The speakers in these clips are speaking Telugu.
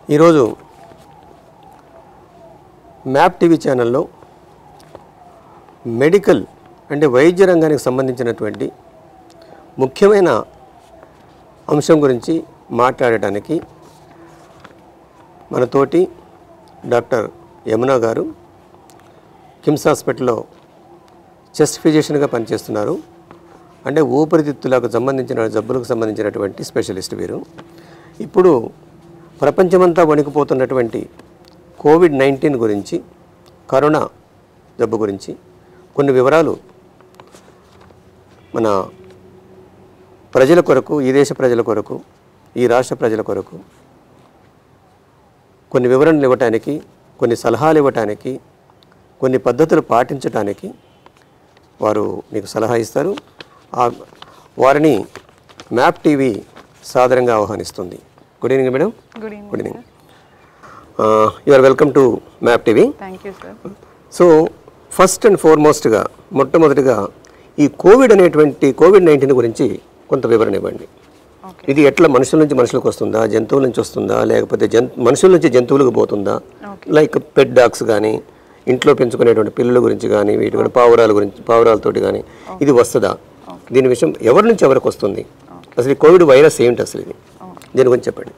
ఈరోజు మ్యాప్ టీవీ ఛానల్లో మెడికల్ అంటే వైద్య రంగానికి సంబంధించినటువంటి ముఖ్యమైన అంశం గురించి మాట్లాడటానికి మనతోటి డాక్టర్ యమున గారు కిమ్స్ హాస్పిటల్లో చెస్ట్ ఫిజిషియన్గా పనిచేస్తున్నారు అంటే ఊపిరితిత్తులకు సంబంధించిన జబ్బులకు సంబంధించినటువంటి స్పెషలిస్ట్ వీరు ఇప్పుడు ప్రపంచమంతా వణికిపోతున్నటువంటి కోవిడ్ నైన్టీన్ గురించి కరోనా జబ్బు గురించి కొన్ని వివరాలు మన ప్రజల కొరకు ఈ దేశ ప్రజల కొరకు ఈ రాష్ట్ర ప్రజల కొరకు కొన్ని వివరణలు ఇవ్వటానికి కొన్ని సలహాలు ఇవ్వటానికి కొన్ని పద్ధతులు పాటించటానికి వారు మీకు సలహా ఇస్తారు ఆ వారిని మ్యాప్ టీవీ సాదరంగా ఆహ్వానిస్తుంది good evening madam good evening good evening you are welcome to map TV thank you sir so first and ఫార్మోస్ట్గా మొట్టమొదటిగా ఈ కోవిడ్ అనేటువంటి కోవిడ్ నైన్టీన్ గురించి కొంత వివరణ ఇవ్వండి ఓకే ఇది ఎట్లా మనుషుల నుంచి మనుషులకు వస్తుందా జంతువుల నుంచి వస్తుందా లేకపోతే జన్ మనుషుల నుంచి జంతువులకు పోతుందా Okay. లైక్ పెట్ డాగ్స్ కానీ ఇంట్లో పెంచుకునేటువంటి పిల్లల గురించి కానీ వీటి కూడా పావురాల గురించి పావురాలతోటి కానీ ఇది వస్తుందా దీని విషయం ఎవరి నుంచి ఎవరికి వస్తుంది అసలు ఈ కోవిడ్ వైరస్ ఏంటి అసలు ఇది దీని గురించి చెప్పండి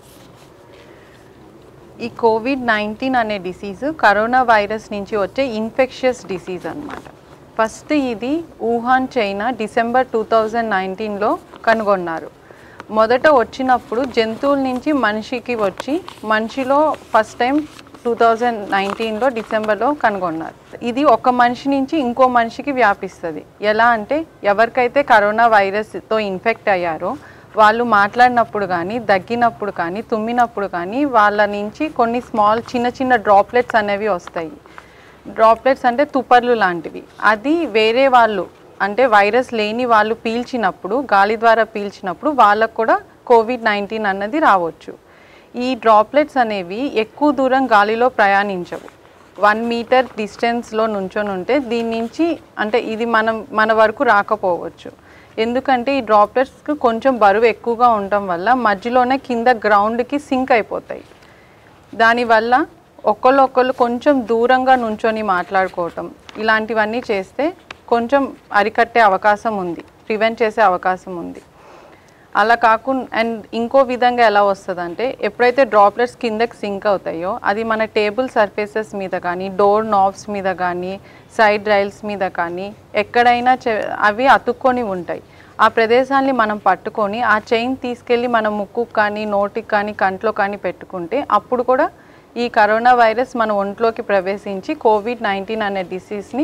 ఈ కోవిడ్ నైన్టీన్ అనే డిసీజ్ కరోనా వైరస్ నుంచి వచ్చే ఇన్ఫెక్షియస్ డిసీజ్ అన్నమాట ఫస్ట్ ఇది Wuhan China December two thousand నైన్టీన్లో కనుగొన్నారు మొదట వచ్చినప్పుడు జంతువుల నుంచి మనిషికి వచ్చి మనిషిలో ఫస్ట్ టైం టూ థౌజండ్ నైన్టీన్లో డిసెంబర్లో కనుగొన్నారు ఇది ఒక మనిషి నుంచి ఇంకో మనిషికి వ్యాపిస్తుంది ఎలా అంటే ఎవరికైతే కరోనా వైరస్తో ఇన్ఫెక్ట్ అయ్యారో వాళ్ళు మాట్లాడినప్పుడు కానీ దగ్గినప్పుడు కానీ తుమ్మినప్పుడు కానీ వాళ్ళ నుంచి కొన్ని స్మాల్ చిన్న చిన్న డ్రాప్లెట్స్ అనేవి వస్తాయి డ్రాప్లెట్స్ అంటే తుపర్లు లాంటివి అది వేరే వాళ్ళు అంటే వైరస్ లేని వాళ్ళు పీల్చినప్పుడు గాలి ద్వారా పీల్చినప్పుడు వాళ్ళకు కూడా కోవిడ్ నైన్టీన్ అన్నది రావచ్చు ఈ డ్రాప్లెట్స్ అనేవి ఎక్కువ దూరం గాలిలో ప్రయాణించవు వన్ మీటర్ డిస్టెన్స్లో నుంచొని ఉంటే దీని నుంచి అంటే ఇది మనం మన వరకు రాకపోవచ్చు ఎందుకంటే ఈ డ్రాప్లెట్స్కి కొంచెం బరువు ఎక్కువగా ఉండటం వల్ల మధ్యలోనే కింద గ్రౌండ్కి సింక్ అయిపోతాయి దానివల్ల ఒకళ్ళొకళ్ళు కొంచెం దూరంగా నుంచొని మాట్లాడుకోవటం ఇలాంటివన్నీ చేస్తే కొంచెం అరికట్టే అవకాశం ఉంది ప్రివెంట్ చేసే అవకాశం ఉంది అలా కాకుండా అండ్ ఇంకో విధంగా ఎలా వస్తుందంటే ఎప్పుడైతే డ్రాప్లెట్స్ కిందకి సింక్ అవుతాయో అది మన టేబుల్ సర్ఫేసెస్ మీద కానీ డోర్ నాబ్స్ మీద కానీ సైడ్ రైల్స్ మీద కానీ ఎక్కడైనా చె- అవి అతుక్కొని ఉంటాయి ఆ ప్రదేశాన్ని మనం పట్టుకొని ఆ చైన్ తీసుకెళ్ళి మన ముక్కుకు కానీ నోటికి కానీ కంట్లో కానీ పెట్టుకుంటే అప్పుడు కూడా ఈ కరోనా వైరస్ మన ఒంట్లోకి ప్రవేశించి కోవిడ్ నైన్టీన్ అనే డిసీజ్ని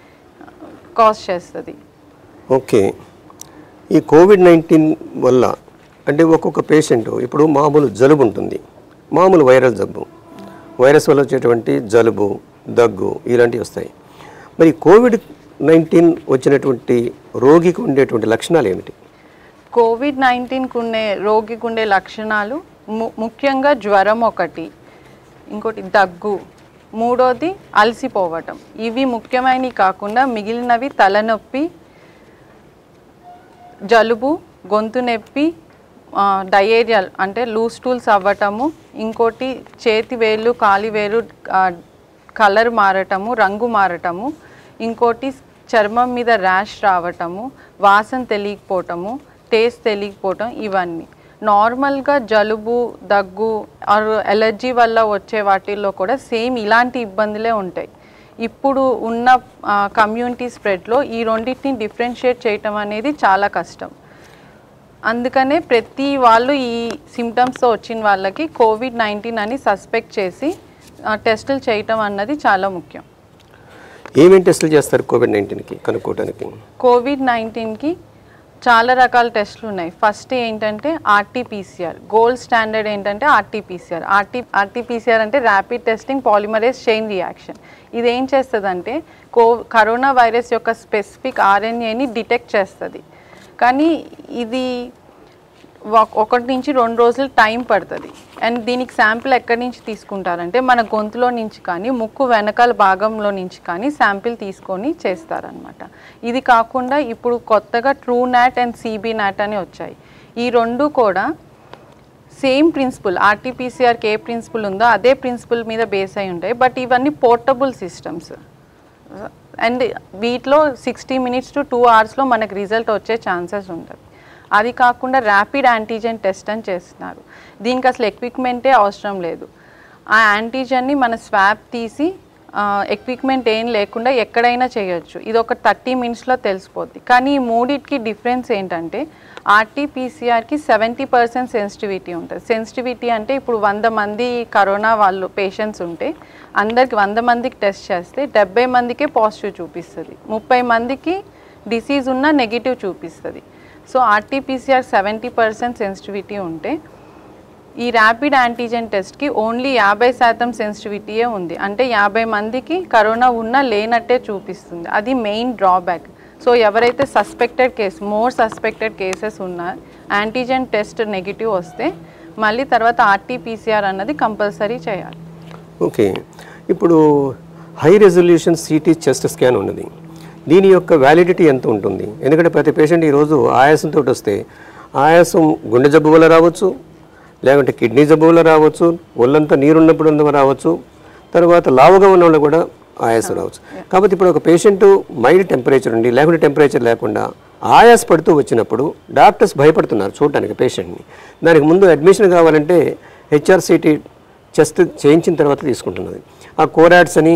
కాజ్ చేస్తుంది ఓకే ఈ కోవిడ్ నైన్టీన్ వల్ల అంటే ఒక్కొక్క పేషెంట్ ఇప్పుడు మామూలు జలుబు ఉంటుంది మామూలు వైరల్ జబ్బు వైరస్ వల్ల వచ్చేటువంటి జలుబు దగ్గు ఇలాంటివి వస్తాయి మరి కోవిడ్ నైన్టీన్ వచ్చినటువంటి రోగికి ఉండేటువంటి లక్షణాలు ఏమిటి కోవిడ్ నైన్టీన్కి ఉండే రోగికి ఉండే లక్షణాలు ము ముఖ్యంగా జ్వరం ఒకటి ఇంకోటి దగ్గు మూడోది అలసిపోవటం ఇవి ముఖ్యమైనవి కాకుండా మిగిలినవి తలనొప్పి జలుబు గొంతు నొప్పి డయేరియల్ అంటే లూస్ టూల్స్ అవ్వటము ఇంకోటి చేతి వేళ్ళు కాలి వేలు కలర్ మారటము రంగు మారటము ఇంకోటి చర్మం మీద ర్యాష్ రావటము వాసన తెలియకపోవటము టేస్ట్ తెలియకపోవటం ఇవన్నీ నార్మల్గా జలుబు దగ్గు ఆర్ ఎలర్జీ వల్ల వచ్చే వాటిల్లో కూడా సేమ్ ఇలాంటి ఇబ్బందులే ఉంటాయి ఇప్పుడు ఉన్న కమ్యూనిటీ స్ప్రెడ్లో ఈ రెండింటిని డిఫరెన్షియేట్ చేయటం అనేది చాలా కష్టం అందుకనే ప్రతి వాళ్ళు ఈ సిమ్టమ్స్తో వచ్చిన వాళ్ళకి కోవిడ్ నైన్టీన్ అని సస్పెక్ట్ చేసి ఆ, టెస్టులు చేయటం అన్నది చాలా ముఖ్యం ఏమేమి టెస్టులు చేస్తారు కోవిడ్ నైన్టీన్కి కనుక్కోవడానికి కోవిడ్ నైన్టీన్కి చాలా రకాల టెస్టులు ఉన్నాయి ఫస్ట్ ఏంటంటే ఆర్టీపీసీఆర్ గోల్డ్ స్టాండర్డ్ ఏంటంటే ఆర్టీపీసీఆర్ ఆర్టీ ఆర్టీపీసీఆర్ అంటే rapid testing polymerase chain reaction ఇది ఏం చేస్తుందంటే కో కరోనా వైరస్ యొక్క స్పెసిఫిక్ ఆర్ఎన్ఏని డిటెక్ట్ చేస్తుంది కానీ ఇది ఒక- ఒకటి నుంచి రెండు రోజులు టైం పడుతుంది అండ్ దీనికి శాంపిల్ ఎక్కడి నుంచి తీసుకుంటారంటే మన గొంతులో నుంచి కానీ ముక్కు వెనకాల భాగంలో నుంచి కానీ శాంపిల్ తీసుకొని చేస్తారనమాట ఇది కాకుండా ఇప్పుడు కొత్తగా TrueNat and CBNAAT అని వచ్చాయి ఈ రెండు కూడా సేమ్ ప్రిన్సిపల్ ఆర్టీపీసీఆర్కి ఏ ప్రిన్సిపల్ ఉందో అదే ప్రిన్సిపల్ మీద బేస్ అయి ఉంటాయి బట్ ఇవన్నీ పోర్టబుల్ సిస్టమ్స్ అండ్ వీటిలో సిక్స్టీ మినిట్స్ టు టూ అవర్స్లో మనకు రిజల్ట్ వచ్చే ఛాన్సెస్ ఉంటుంది అది కాకుండా ర్యాపిడ్ యాంటీజెన్ టెస్ట్ అని చేస్తున్నారు దీనికి అసలు ఎక్విప్మెంటే అవసరం లేదు ఆ యాంటీజెన్ని మన స్వాబ్ తీసి ఎక్విప్మెంట్ ఏం లేకుండా ఎక్కడైనా చేయొచ్చు ఇది ఒక థర్టీ మినిట్స్లో తెలిసిపోద్ది కానీ ఈ మూడిటికి డిఫరెన్స్ ఏంటంటే ఆర్టీపీసీఆర్కి సెవెంటీ పర్సెంట్ సెన్సిటివిటీ ఉంటుంది సెన్సిటివిటీ అంటే ఇప్పుడు వంద మంది కరోనా వాళ్ళు పేషెంట్స్ ఉంటే అందరికి వంద మందికి టెస్ట్ చేస్తే డెబ్బై మందికే పాజిటివ్ చూపిస్తుంది ముప్పై మందికి డిసీజ్ ఉన్న నెగిటివ్ చూపిస్తుంది so RTPCR seventy percent sensitivity ఉంటే ఈ ర్యాపిడ్ యాంటీజెన్ టెస్ట్కి ఓన్లీ యాభై శాతం సెన్సిటివిటీయే ఉంది అంటే యాభై మందికి కరోనా ఉన్నా లేనట్టే చూపిస్తుంది అది మెయిన్ డ్రాబ్యాక్ సో ఎవరైతే suspected case more suspected cases ఉన్నా యాంటీజెన్ టెస్ట్ నెగిటివ్ వస్తే మళ్ళీ తర్వాత ఆర్టీపీసీఆర్ అన్నది కంపల్సరీ చేయాలి ఓకే ఇప్పుడు high resolution CT chest scan ఉన్నది దీని యొక్క వ్యాలిడిటీ ఎంత ఉంటుంది ఎందుకంటే ప్రతి పేషెంట్ ఈరోజు ఆయాసంతో వస్తే ఆయాసం గుండె జబ్బు వల్ల రావచ్చు లేకుంటే కిడ్నీ జబ్బు వల్ల రావచ్చు ఒళ్ళంతా నీరున్నప్పుడు ఉన్న రావచ్చు తర్వాత లావుగా ఉన్న వాళ్ళు కూడా ఆయాసం రావచ్చు కాబట్టి ఇప్పుడు ఒక పేషెంట్ మైల్డ్ టెంపరేచర్ ఉండి లేకుంటే టెంపరేచర్ లేకుండా ఆయాస పడుతూ వచ్చినప్పుడు డాక్టర్స్ భయపడుతున్నారు చూడటానికి పేషెంట్ని దానికి ముందు అడ్మిషన్ కావాలంటే హెచ్ఆర్సిటీ చెస్ట్ చేయించిన తర్వాత తీసుకుంటున్నది ఆ కోరాడ్స్ అని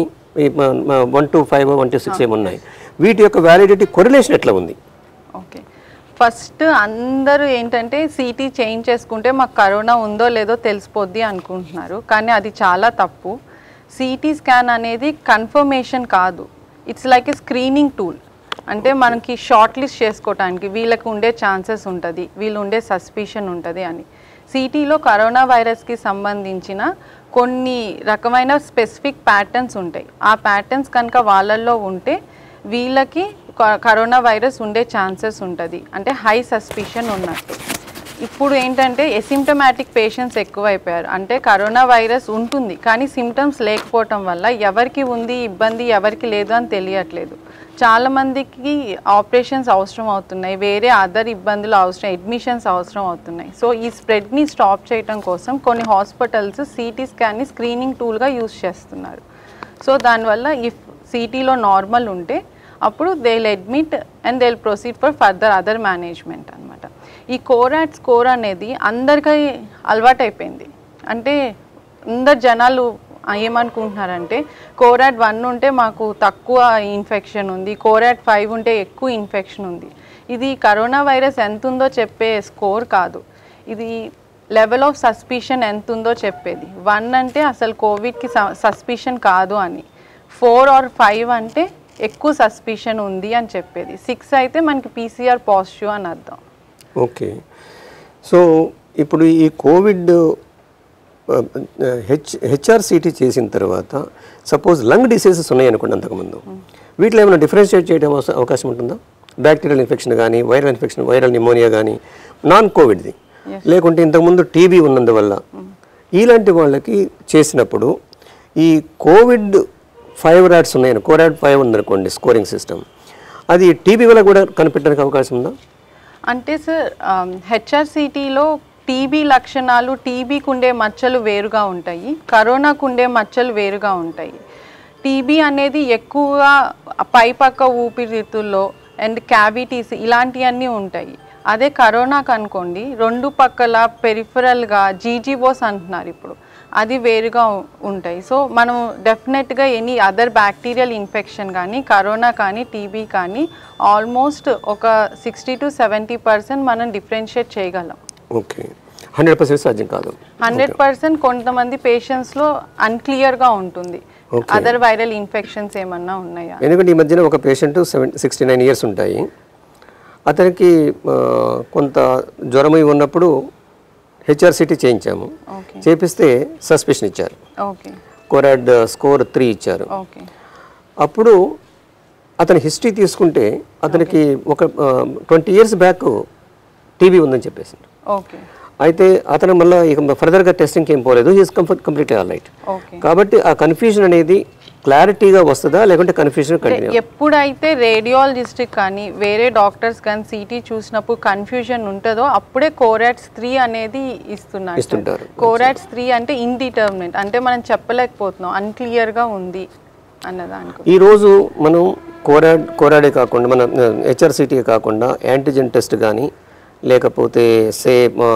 one two five one two six ఏమున్నాయి వీటి యొక్క వ్యాలిడిటీ కొరిలేషన్ ఎట్లా ఉంది ఓకే ఫస్ట్ అందరూ ఏంటంటే సీటీ చేంజ్ చేసుకుంటే మాకు కరోనా ఉందో లేదో తెలిసిపోద్ది అనుకుంటున్నారు కానీ అది చాలా తప్పు సిటీ స్కాన్ అనేది కన్ఫర్మేషన్ కాదు it's like a screening tool అంటే మనకి షార్ట్ లిస్ట్ చేసుకోవటానికి వీళ్ళకి ఉండే ఛాన్సెస్ ఉంటుంది వీళ్ళు ఉండే సస్పిషన్ ఉంటుంది అని సిటీలో కరోనా వైరస్కి సంబంధించిన కొన్ని రకమైన స్పెసిఫిక్ ప్యాటర్న్స్ ఉంటాయి ఆ ప్యాటర్న్స్ కనుక వాళ్ళల్లో ఉంటే వీళ్ళకి క- కరోనా వైరస్ ఉండే ఛాన్సెస్ ఉంటుంది అంటే హై సస్పిషన్ ఉన్నట్టు ఇప్పుడు ఏంటంటే ఎసిమ్టమాటిక్ పేషెంట్స్ ఎక్కువైపోయారు అంటే కరోనా వైరస్ ఉంటుంది కానీ సిమ్టమ్స్ లేకపోవటం వల్ల ఎవరికి ఉంది ఇబ్బంది ఎవరికి లేదు అని తెలియట్లేదు చాలా మందికి ఆపరేషన్స్ అవసరం అవుతున్నాయి వేరే అదర్ ఇబ్బందులు అవసరం అడ్మిషన్స్ అవసరం అవుతున్నాయి సో ఈ స్ప్రెడ్ని స్టాప్ చేయడం కోసం కొన్ని హాస్పిటల్స్ సిటీ స్కాన్ని స్క్రీనింగ్ టూల్గా యూస్ చేస్తున్నారు సో దానివల్ల ఇఫ్ సిటీలో నార్మల్ ఉంటే అప్పుడు they will admit and they will proceed for further other management అనమాట ఈ కోరాట్ స్కోర్ అనేది అందరికీ అలవాటైపోయింది అంటే అందరు జనాలు ఏమనుకుంటున్నారంటే కోరాట్ వన్ ఉంటే మాకు తక్కువ ఇన్ఫెక్షన్ ఉంది కోరాట్ ఫైవ్ ఉంటే ఎక్కువ ఇన్ఫెక్షన్ ఉంది ఇది కరోనా వైరస్ ఎంత ఉందో చెప్పే స్కోర్ కాదు ఇది లెవెల్ ఆఫ్ సస్పిషన్ ఎంత ఉందో చెప్పేది వన్ అంటే అసలు కోవిడ్కి సస్పిషన్ కాదు అని ఫోర్ ఆర్ ఫైవ్ అంటే ఎక్కువ సస్పిషన్ ఉంది అని చెప్పేది సిక్స్ అయితే మనకి పీసీఆర్ పాజిటివ్ అని అర్థం ఓకే సో ఇప్పుడు ఈ కోవిడ్ హెచ్ హెచ్ఆర్సిటీ చేసిన తర్వాత సపోజ్ లంగ్ డిసీజెస్ ఉన్నాయి అనుకోండి అంతకుముందు వీటిలో ఏమైనా డిఫరెన్షియేట్ చేయడం అవస- అవకాశం ఉంటుందా బ్యాక్టీరియల్ ఇన్ఫెక్షన్ కానీ వైరల్ ఇన్ఫెక్షన్ వైరల్ నిమోనియా కానీ నాన్ కోవిడ్ది లేకుంటే ఇంతకుముందు టీబీ ఉన్నందువల్ల ఇలాంటి వాళ్ళకి చేసినప్పుడు ఈ కోవిడ్ ఫైవ్ ర్యాట్స్ ఉన్నాయని కోరాడ్ ఫైవ్ ఉందనుకోండి స్కోరింగ్ సిస్టమ్ అది టీబీ వల్ల కూడా కనిపెట్టడానికి అవకాశం ఉందా అంటే సార్ హెచ్ఆర్సిటీలో టీబీ లక్షణాలు టీబీకి ఉండే మచ్చలు వేరుగా ఉంటాయి కరోనాకు ఉండే మచ్చలు వేరుగా ఉంటాయి టీబీ అనేది ఎక్కువగా పైపక్క ఊపిరితిత్తుల్లో అండ్ క్యావిటీస్ ఇలాంటివన్నీ ఉంటాయి అదే కరోనాకు అనుకోండి రెండు పక్కల పెరిఫరల్గా జీజీఓస్ అంటున్నారు ఇప్పుడు అది వేరుగా ఉ- ఉంటాయి సో మనం డెఫినెట్గా ఎనీ అదర్ బ్యాక్టీరియల్ ఇన్ఫెక్షన్ కానీ కరోనా కానీ టీబీ కానీ ఆల్మోస్ట్ ఒక సిక్స్టీ టు సెవెంటీ పర్సెంట్ మనం డిఫరెన్షియేట్ చేయగలం ఓకే హండ్రెడ్ పర్సెంట్ సాధ్యం కాదు హండ్రెడ్ పర్సెంట్ కొంతమంది పేషెంట్స్లో అన్క్లియర్గా ఉంటుంది అదర్ వైరల్ ఇన్ఫెక్షన్స్ ఏమన్నా ఉన్నాయా ఎందుకంటే ఈ మధ్యన ఒక patient seven sixty nine years ఉంటాయి అతనికి ఆ, కొంత జ్వరం అయి ఉన్నప్పుడు హెచ్ఆర్సిటీ చేయించాము ఓకే చేపిస్తే సస్పెషన్ ఇచ్చారు ఓకే కోరాడ్ స్కోర్ త్రీ ఇచ్చారు ఓకే అప్పుడు అతని హిస్టరీ తీసుకుంటే అతనికి ఒక ట్వంటీ ఇయర్స్ బ్యాక్ టీబీ ఉందని చెప్పేసి ఓకే అయితే అతను మళ్ళీ ఇక ఫర్దర్గా టెస్టింగ్కి ఏం పోలేదు he's comfort complete all right okay కాబట్టి ఆ కన్ఫ్యూజన్ అనేది క్లారిటీగా వస్తుందా లేకుంటే కన్ఫ్యూజన్ కంటిన్యూ ఎప్పుడైతే రేడియాలజిస్ట్ కానీ వేరే డాక్టర్స్ కానీ సిటీ చూసినప్పుడు కన్ఫ్యూజన్ ఉంటుందో అప్పుడే కోరాట్స్ త్రీ అనేది ఇస్తున్నారు ఇస్తుంటారు. కోరాట్స్ త్రీ అంటే ఇండిటర్మినెంట్ అంటే మనం చెప్పలేకపోతున్నాం unclear గా ఉంది అన్నదానికి ఈరోజు మనం కోరాడ్ కోరాడే కాకుండా మన హెచ్ఆర్సిటీ కాకుండా యాంటీజెన్ టెస్ట్ కానీ లేకపోతే సే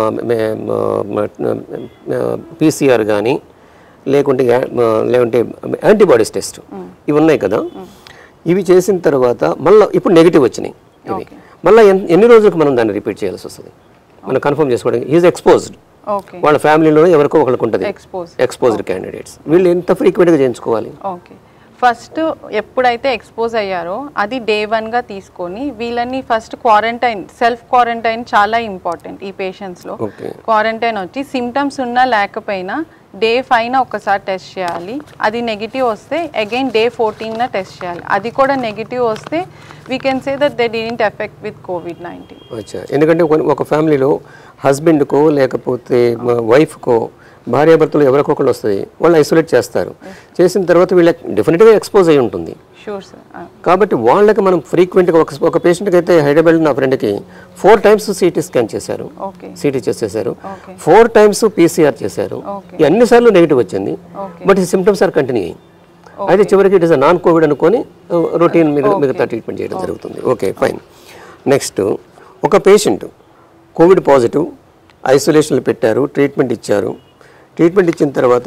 పీసీఆర్ కానీ లేకుంటే యా- ఆ, లేకుంటే యాంటీబాడీస్ టెస్ట్ ఇవి ఉన్నాయి కదా ఇవి చేసిన తర్వాత మళ్ళీ ఇప్పుడు నెగిటివ్ వచ్చినాయి ఇవి మళ్ళీ ఎన్ని రోజులకు మనం దాన్ని రిపీట్ చేయాల్సి వస్తుంది మనం కన్ఫర్మ్ చేసుకోవడానికి ఈజ్ ఎక్స్పోజ్డ్ ఓకే వాళ్ళ ఫ్యామిలీలో ఎవరికో ఒకరికి ఉంటుంది ఎక్స్పోజ్ ఎక్స్పోజ్డ్ క్యాండిడేట్స్ వీళ్ళు ఎంత ఫ్రీక్వెంట్గా చేయించుకోవాలి ఓకే ఫస్ట్ ఎప్పుడైతే ఎక్స్పోజ్ అయ్యారో అది డే వన్గా తీసుకొని వీళ్ళని ఫస్ట్ క్వారంటైన్ సెల్ఫ్ క్వారంటైన్ చాలా ఇంపార్టెంట్ ఈ పేషెంట్స్లో ఓకే క్వారంటైన్ వచ్చి సిమ్టమ్స్ ఉన్నా లేకపోయినా డే ఫైవ్న ఒకసారి టెస్ట్ చేయాలి అది నెగిటివ్ వస్తే అగైన్ డే ఫోర్టీన్న టెస్ట్ చేయాలి అది కూడా నెగిటివ్ వస్తే we can say that they didn't effect with COVID nineteen అచ్చా ఎందుకంటే కొన్ని- ఒక ఫ్యామిలీలో హస్బెండ్కో లేకపోతే వైఫ్కో భార్యాభర్తలు ఎవరికొకళ్ళు వస్తుంది వాళ్ళు ఐసోలేట్ చేస్తారు చేసిన తర్వాత వీళ్ళకి డెఫినెట్గా ఎక్స్పోజ్ అయి ఉంటుంది షూర్ సార్ కాబట్టి వాళ్ళకి మనం ఫ్రీక్వెంట్గా ఒక ఒక పేషెంట్కి అయితే హైదరాబాద్ నా ఫ్రెండ్కి ఫోర్ టైమ్స్ సిటీ స్కాన్ చేశారు ఓకే సిటీ చేసేసారు ఓకే ఫోర్ టైమ్స్ పీసీఆర్ చేశారు ఓకే ఈ అన్ని సార్లు నెగిటివ్ వచ్చింది ఓకే బట్ ఈ సిమ్టమ్స్ ఆర్ కంటిన్యూ అయితే చివరికి ఇట్ ఇస్ నాన్ కోవిడ్ అనుకొని రొటీన్ మీద మిగతా ట్రీట్మెంట్ చేయడం జరుగుతుంది ఓకే ఫైన్ నెక్స్ట్ ఒక పేషెంట్ కోవిడ్ పాజిటివ్ ఐసోలేషన్లో పెట్టారు ట్రీట్మెంట్ ఇచ్చారు ట్రీట్మెంట్ ఇచ్చిన తర్వాత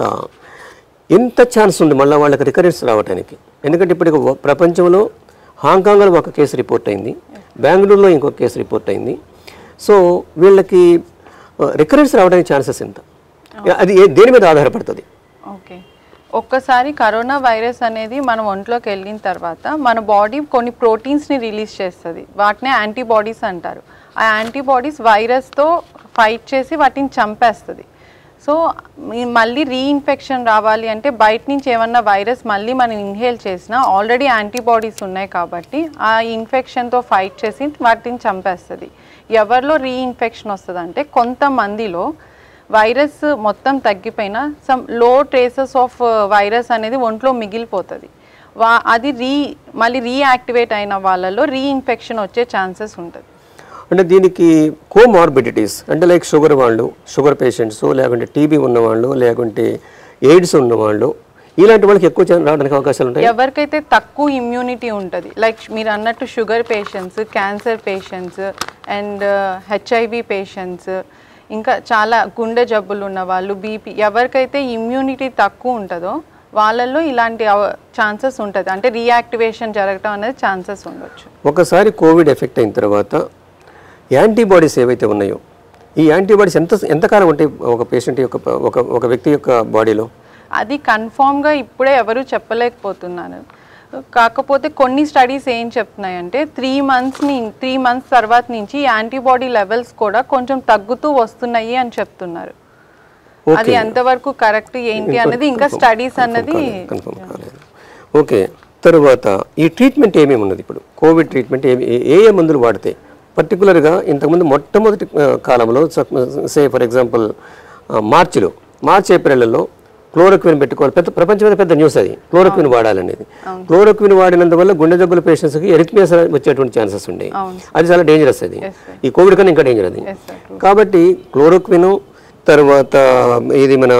ఎంత ఛాన్స్ ఉంది మళ్ళీ వాళ్ళకి రికరెన్స్ రావడానికి ఎందుకంటే ఇప్పుడు ఇక వ- ప్రపంచంలో హాంకాంగ్లో ఒక కేసు రిపోర్ట్ అయింది బెంగళూరులో ఇంకొక కేసు రిపోర్ట్ అయింది సో వీళ్ళకి రికరెన్స్ రావడానికి ఛాన్సెస్ ఎంత అది ఏ- దేని మీద ఆధారపడుతుంది ఓకే ఒక్కసారి కరోనా వైరస్ అనేది మన ఒంట్లోకి వెళ్ళిన తర్వాత మన బాడీ కొన్ని ప్రోటీన్స్ని రిలీజ్ చేస్తుంది వాటినే యాంటీబాడీస్ అంటారు ఆ యాంటీబాడీస్ వైరస్తో ఫైట్ చేసి వాటిని చంపేస్తుంది సో మీ- మళ్ళీ రీఇన్ఫెక్షన్ రావాలి అంటే బయట నుంచి ఏమన్నా వైరస్ మళ్ళీ మనం ఇన్హేల్ చేసినా ఆల్రెడీ యాంటీబాడీస్ ఉన్నాయి కాబట్టి ఆ ఇన్ఫెక్షన్తో ఫైట్ చేసి వాటిని చంపేస్తుంది ఎవరిలో రీఇన్ఫెక్షన్ వస్తుంది అంటే కొంతమందిలో వైరస్ మొత్తం తగ్గిపోయినా some low traces of virus అనేది ఒంట్లో మిగిలిపోతుంది వా అది రీ మళ్ళీ రీయాక్టివేట్ అయిన వాళ్ళలో రీఇన్ఫెక్షన్ వచ్చే ఛాన్సెస్ ఉంటుంది అంటే దీనికి కోమార్బిడిటీస్ అంటే లైక్ షుగర్ వాళ్ళు షుగర్ పేషెంట్స్ లేకుంటే టీబీ ఉన్నవాళ్ళు లేకుంటే ఎయిడ్స్ ఉన్నవాళ్ళు ఇలాంటి వాళ్ళకి ఎక్కువ ఛాన్స్ రావడానికి అవకాశాలు ఉంటాయి ఎవరికైతే తక్కువ ఇమ్యూనిటీ ఉంటుంది లైక్ మీరు అన్నట్టు sugar patients cancer patients and HIV patients ఇంకా చాలా గుండె జబ్బులు ఉన్న వాళ్ళు బీపీ ఎవరికైతే ఇమ్యూనిటీ తక్కువ ఉంటుందో వాళ్ళల్లో ఇలాంటి ఛాన్సెస్ ఉంటుంది అంటే రీయాక్టివేషన్ జరగటం అనేది ఛాన్సెస్ ఉండొచ్చు ఒకసారి కోవిడ్ ఎఫెక్ట్ అయిన తర్వాత యాంటీబాడీస్ ఏవైతే ఉన్నాయో ఈ యాంటీబాడీస్ ఎంత ఎంతకాలం ఉంటాయి ఒక పేషెంట్ యొక్క ఒక ఒక వ్యక్తి యొక్క బాడీలో అది కన్ఫామ్గా ఇప్పుడే ఎవరు చెప్పలేకపోతున్నారు కాకపోతే కొన్ని స్టడీస్ ఏం చెప్తున్నాయంటే త్రీ మంత్స్ని త్రీ మంత్స్ తర్వాత నుంచి యాంటీబాడీ లెవెల్స్ కూడా కొంచెం తగ్గుతూ వస్తున్నాయి అని చెప్తున్నారు అది ఎంతవరకు కరెక్ట్ ఏంటి అన్నది ఇంకా స్టడీస్ అన్నది కన్ఫర్మ్ కాలేదు ఓకే తరువాత ఈ ట్రీట్మెంట్ ఏమేమి ఉన్నది ఇప్పుడు కోవిడ్ ట్రీట్మెంట్ ఏమి ఏ- ఏ ఏ మందులు వాడితే పర్టికులర్గా ఇంతకుముందు మొట్టమొదటి ఆ, కాలంలో సే ఫర్ ఎగ్జాంపుల్ మార్చిలో మార్చి ఏప్రిల్లో క్లోరోక్విన్ పెట్టుకోవాలి పెద్ద ప్రపంచమైన పెద్ద న్యూస్ అది క్లోరోక్విన్ వాడాలనేది క్లోరోక్విన్ వాడినందువల్ల గుండె జబ్బుల పేషెంట్స్కి ఎరిథ్మియాస్ వచ్చేటువంటి ఛాన్సెస్ ఉంటాయి అవును. అది చాలా డేంజరస్ అది Yes, sir. ఈ కోవిడ్ కన్నా ఇంకా డేంజర్ అది Yes, sir. కాబట్టి క్లోరోక్విన్ తర్వాత ఇది మన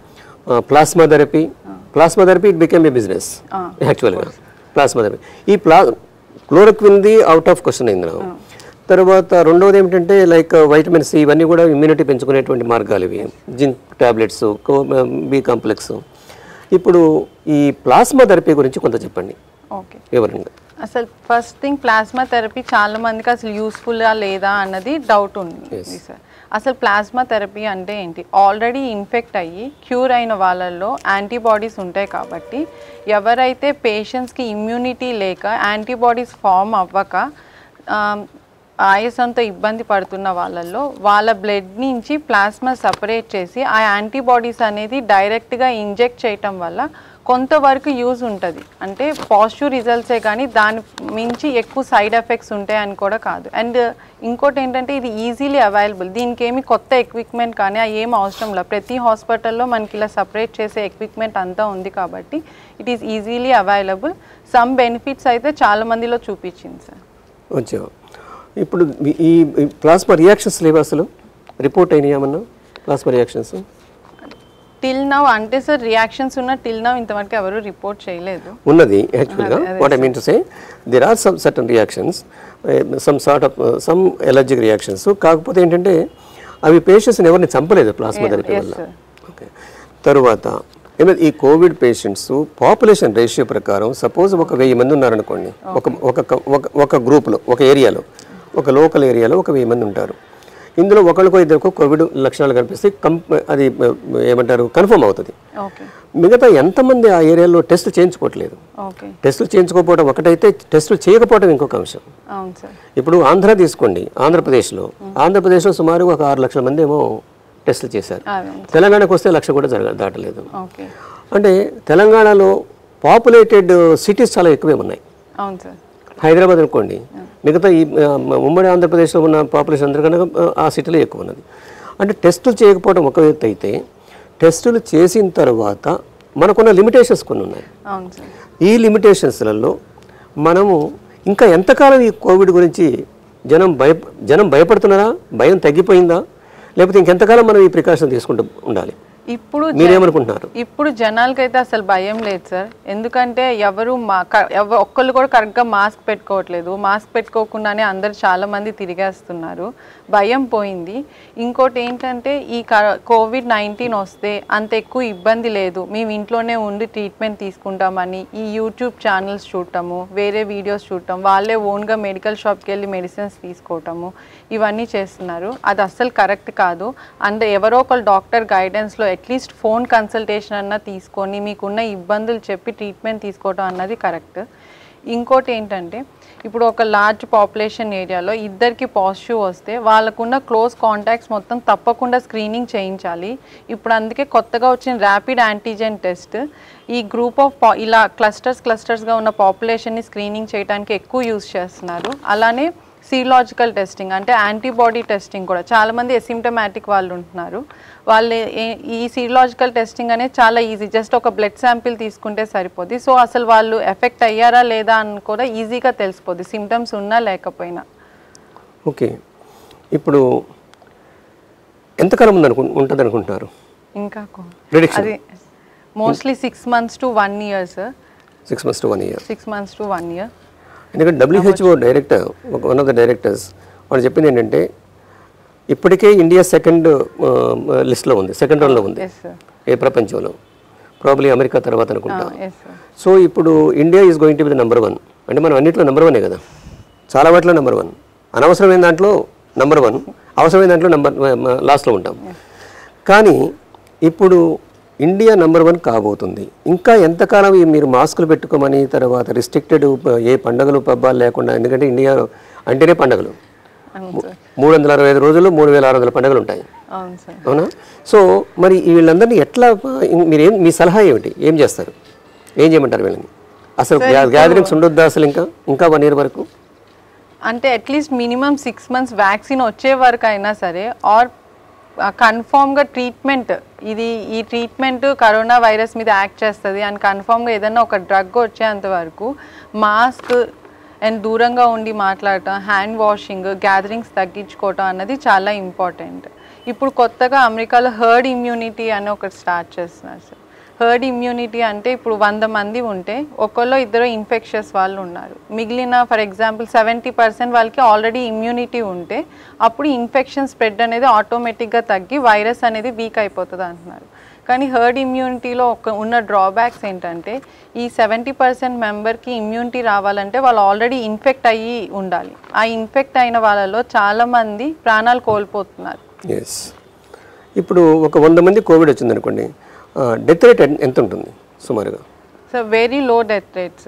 plasma therapy plasma therapy it became a business యాక్చువల్గా ప్లాస్మా థెరపీ ఈ ప్లా క్లోరోక్విన్ది అవుట్ ఆఫ్ క్వశ్చన్ అయింది నాకు తర్వాత రెండవది ఏమిటంటే లైక్ వైటమిన్ సి ఇవన్నీ కూడా ఇమ్యూనిటీ పెంచుకునేటువంటి మార్గాలు ఇవి జింక్ టాబ్లెట్స్ బి కాంప్లెక్స్ ఇప్పుడు ఈ ప్లాస్మా థెరపీ గురించి కొంత చెప్పండి ఓకే వివరంగా అసలు ఫస్ట్ థింగ్ ప్లాస్మా థెరపీ చాలా మందికి అసలు యూస్ఫుల్గా లేదా అన్నది డౌట్ ఉంది సార్ అసలు ప్లాస్మా థెరపీ అంటే ఏంటి ఆల్రెడీ ఇన్ఫెక్ట్ అయ్యి క్యూర్ అయిన వాళ్ళల్లో యాంటీబాడీస్ ఉంటాయి కాబట్టి ఎవరైతే పేషెంట్స్కి ఇమ్యూనిటీ లేక యాంటీబాడీస్ ఫామ్ అవ్వక ఆ, ఆయాసంతో ఇబ్బంది పడుతున్న వాళ్ళల్లో వాళ్ళ బ్లడ్ నుంచి ప్లాస్మా సపరేట్ చేసి ఆ యాంటీబాడీస్ అనేది డైరెక్ట్గా ఇంజెక్ట్ చేయటం వల్ల కొంతవరకు యూజ్ ఉంటుంది అంటే పాజిటివ్ రిజల్ట్సే కానీ దాని మించి ఎక్కువ సైడ్ ఎఫెక్ట్స్ ఉంటాయని కూడా కాదు అండ్ ఇంకోటి ఏంటంటే ఇది ఈజీలీ అవైలబుల్ దీనికి ఏమి కొత్త ఎక్విప్మెంట్ కానీ ఆ ఏం అవసరం లేదు ప్రతి హాస్పిటల్లో మనకి ఇలా సపరేట్ చేసే ఎక్విప్మెంట్ అంతా ఉంది కాబట్టి it is easily available some benefits అయితే చాలా మందిలో చూపించింది సార్ వచ్చావు ఇప్పుడు ఈ- ఈ ఈ ప్లాస్మా రియాక్షన్స్ లేవు అసలు రిపోర్ట్ అయినాయమన్నా ప్లాస్మా రియాక్షన్స్ టిల్ నవ్ అంటే సార్ రియాక్షన్స్ ఉన్న టిల్ నవ్ ఇంతవరకు ఎవరు రిపోర్ట్ చేయలేదు ఉన్నది యాక్చువల్గా what I mean to say there are some certain reactions some sort of some allergic reactions కాకపోతే ఏంటంటే అవి పేషెంట్స్ని ఎవరిని చంపలేదు ప్లాస్మా థెరపీ yes, వల్ల sir. ఓకే తరువాత ఏమైనా ఈ కోవిడ్ పేషెంట్స్ పాపులేషన్ రేషియో ప్రకారం సపోజ్ ఒక వెయ్యి మంది ఉన్నారనుకోండి ఒక ఒక ఒక ఒక గ్రూప్లో ఒక ఏరియాలో ఒక లోకల్ ఏరియాలో ఒక వెయ్యి మంది ఉంటారు ఇందులో ఒకరికో ఇద్దరికో కోవిడ్ లక్షణాలు కనిపిస్తే కం అది uh, ఏమంటారు కన్ఫర్మ్ అవుతుంది ఓకే మిగతా ఎంతమంది ఆ ఏరియాలో టెస్ట్ చేయించుకోవట్లేదు ఓకే టెస్టులు చేయించుకోకపోవడం ఒకటైతే టెస్టులు చేయకపోవడం ఇంకొక అంశం అవును సార్ ఇప్పుడు ఆంధ్ర తీసుకోండి ఆంధ్రప్రదేశ్లో ఆంధ్రప్రదేశ్లో సుమారు ఒక ఆరు లక్షల మంది ఏమో టెస్టులు చేశారు అవును తెలంగాణకు వస్తే లక్ష కూడా జరగ దాటలేదు ఓకే అంటే తెలంగాణలో పాపులేటెడ్ సిటీస్ చాలా ఎక్కువే ఉన్నాయి అవును సార్ హైదరాబాద్ అనుకోండి మిగతా ఈ ఆ, ఉమ్మడి ఆంధ్రప్రదేశ్లో ఉన్న పాపులేషన్ అందరికన్నా ఆ, ఆ సిటీలో ఎక్కువ ఉన్నది అంటే టెస్టులు చేయకపోవడం ఒక ఎత్తు అయితే టెస్టులు చేసిన తర్వాత మనకున్న లిమిటేషన్స్ కొన్ని ఉన్నాయి అవును సార్ ఈ లిమిటేషన్స్లలో మనము ఇంకా ఎంతకాలం ఈ కోవిడ్ గురించి జనం భయ జనం భయపడుతున్నారా భయం తగ్గిపోయిందా లేకపోతే ఇంకెంతకాలం మనం ఈ ప్రికాషన్ తీసుకుంటూ ఉండాలి ఇప్పుడు జ- మీరేమనుకుంటున్నారు ఇప్పుడు జనాలకైతే అసలు భయం లేదు సార్ ఎందుకంటే ఎవరు మా క- ఎవ- ఒక్కళ్ళు కూడా కరెక్ట్గా మాస్క్ పెట్టుకోవట్లేదు మాస్క్ పెట్టుకోకుండానే అందరు చాలా మంది తిరిగేస్తున్నారు భయం పోయింది ఇంకోటి ఏంటంటే ఈ క- కోవిడ్ నైన్టీన్ వస్తే అంత ఎక్కువ ఇబ్బంది లేదు మేము ఇంట్లోనే ఉండి ట్రీట్మెంట్ తీసుకుంటామని ఈ యూట్యూబ్ ఛానల్స్ చూడటము వేరే వీడియోస్ చూడటం వాళ్ళే ఓన్గా మెడికల్ షాప్కి వెళ్ళి మెడిసిన్స్ తీసుకోవటము ఇవన్నీ చేస్తున్నారు అది అస్సలు కరెక్ట్ కాదు అండ్ ఎవరో ఒకరు డాక్టర్ గైడెన్స్లో అట్లీస్ట్ ఫోన్ కన్సల్టేషన్ అన్న తీసుకొని మీకున్న ఇబ్బందులు చెప్పి ట్రీట్మెంట్ తీసుకోవడం అన్నది కరెక్ట్ ఇంకోటి ఏంటంటే ఇప్పుడు ఒక లార్జ్ పాపులేషన్ ఏరియాలో ఇద్దరికి పాజిటివ్ వస్తే వాళ్ళకున్న క్లోజ్ కాంటాక్ట్స్ మొత్తం తప్పకుండా స్క్రీనింగ్ చేయించాలి ఇప్పుడు అందుకే కొత్తగా వచ్చిన ర్యాపిడ్ యాంటీజెన్ టెస్ట్ ఈ గ్రూప్ ఆఫ్ పా ఇలా క్లస్టర్స్ క్లస్టర్స్గా ఉన్న పాపులేషన్ని స్క్రీనింగ్ చేయడానికి ఎక్కువ యూస్ చేస్తున్నారు అలానే సీలాజికల్ టెస్టింగ్ అంటే యాంటీబాడీ టెస్టింగ్ కూడా చాలామంది ఎసిమ్టమాటిక్ వాళ్ళు ఉంటున్నారు వాళ్ళు ఏ- ఈ సీలాజికల్ టెస్టింగ్ అనేది చాలా ఈజీ జస్ట్ ఒక బ్లడ్ శాంపిల్ తీసుకుంటే సరిపోద్ది సో అసలు వాళ్ళు ఎఫెక్ట్ అయ్యారా లేదా అని కూడా ఈజీగా తెలిసిపోద్ది సిమ్టమ్స్ ఉన్నా లేకపోయినా ఓకే ఇప్పుడు ఎంతకాలం ఉంది అనుకు ఉంటుంది అనుకుంటున్నారు ఇంకా కొ- Prediction. అది mostly six months to one year sir six months to one year six months to one year ఎందుకంటే డబ్ల్యూహెచ్ఓ డైరెక్టర్ ఒక వన్ ఆఫ్ ద డైరెక్టర్స్ వాళ్ళు చెప్పింది ఏంటంటే ఇప్పటికే ఇండియా సెకండ్ లిస్ట్లో ఉంది సెకండ్ రౌండ్లో ఉంది ఎస్ సార్ ఏ ప్రపంచంలో ప్రాబ్లీ అమెరికా తర్వాత అనుకుంటా ఎస్ సార్ సో ఇప్పుడు India is going to be the number one అంటే మనం అన్నింటిలో నెంబర్ వనే కదా చాలా వాటిలో నెంబర్ వన్ అనవసరమైన దాంట్లో నెంబర్ వన్ అవసరమైన దాంట్లో నెంబర్ లాస్ట్లో ఉంటాం కానీ ఇప్పుడు ఇండియా నెంబర్ వన్ కాబోతుంది ఇంకా ఎంతకాలం ఈ మీరు మాస్కులు పెట్టుకోమని తర్వాత రిస్ట్రిక్టెడ్ ఏ పండుగలు పబ్బాలు లేకుండా ఎందుకంటే ఇండియా అంటేనే పండుగలు అవును సార్ మూడు వందల అరవై ఐదు రోజులు మూడు వేల ఆరు వందల పండుగలు ఉంటాయి అవును సార్ అవునా సో మరి ఈ వీళ్ళందరినీ ఎట్లా ఇం- మీరేం మీ సలహా ఏమిటి ఏం చేస్తారు ఏం చేయమంటారు వీళ్ళని అసలు గ్యాదరింగ్స్ ఉండొద్దా అసలు ఇంకా ఇంకా వన్ ఇయర్ వరకు అంటే at least minimum six months vaccine వచ్చే వరకు అయినా సరే ఆర్ కన్ఫామ్గా ట్రీట్మెంట్ ఇది ఈ ట్రీట్మెంట్ కరోనా వైరస్ మీద యాక్ట్ చేస్తుంది అని కన్ఫామ్గా ఏదైనా ఒక డ్రగ్ వచ్చేంత వరకు మాస్క్ అండ్ దూరంగా ఉండి మాట్లాడటం హ్యాండ్ వాషింగ్ గ్యాదరింగ్స్ తగ్గించుకోవటం అన్నది చాలా ఇంపార్టెంట్ ఇప్పుడు కొత్తగా అమెరికాలో హర్డ్ ఇమ్యూనిటీ అని ఒకటి స్టార్ట్ చేస్తున్నారు సార్ హర్డ్ ఇమ్యూనిటీ అంటే ఇప్పుడు వంద మంది ఉంటే ఒకళ్ళు ఇద్దరు ఇన్ఫెక్షస్ వాళ్ళు ఉన్నారు మిగిలిన ఫర్ ఎగ్జాంపుల్ సెవెంటీ పర్సెంట్ వాళ్ళకి ఆల్రెడీ ఇమ్యూనిటీ ఉంటే అప్పుడు ఇన్ఫెక్షన్ స్ప్రెడ్ అనేది ఆటోమేటిక్గా తగ్గి వైరస్ అనేది వీక్ అయిపోతుంది అంటున్నారు కానీ హర్డ్ ఇమ్యూనిటీలో ఒక ఉన్న డ్రాబ్యాక్స్ ఏంటంటే ఈ సెవెంటీ పర్సెంట్ మెంబర్కి ఇమ్యూనిటీ రావాలంటే వాళ్ళు ఆల్రెడీ ఇన్ఫెక్ట్ అయ్యి ఉండాలి ఆ ఇన్ఫెక్ట్ అయిన వాళ్ళలో చాలామంది ప్రాణాలు కోల్పోతున్నారు ఎస్ ఇప్పుడు ఒక వంద మంది కోవిడ్ వచ్చింది అనుకోండి డెత్ రేట్ ఎంత ఉంటుంది సుమారుగా so very low death rates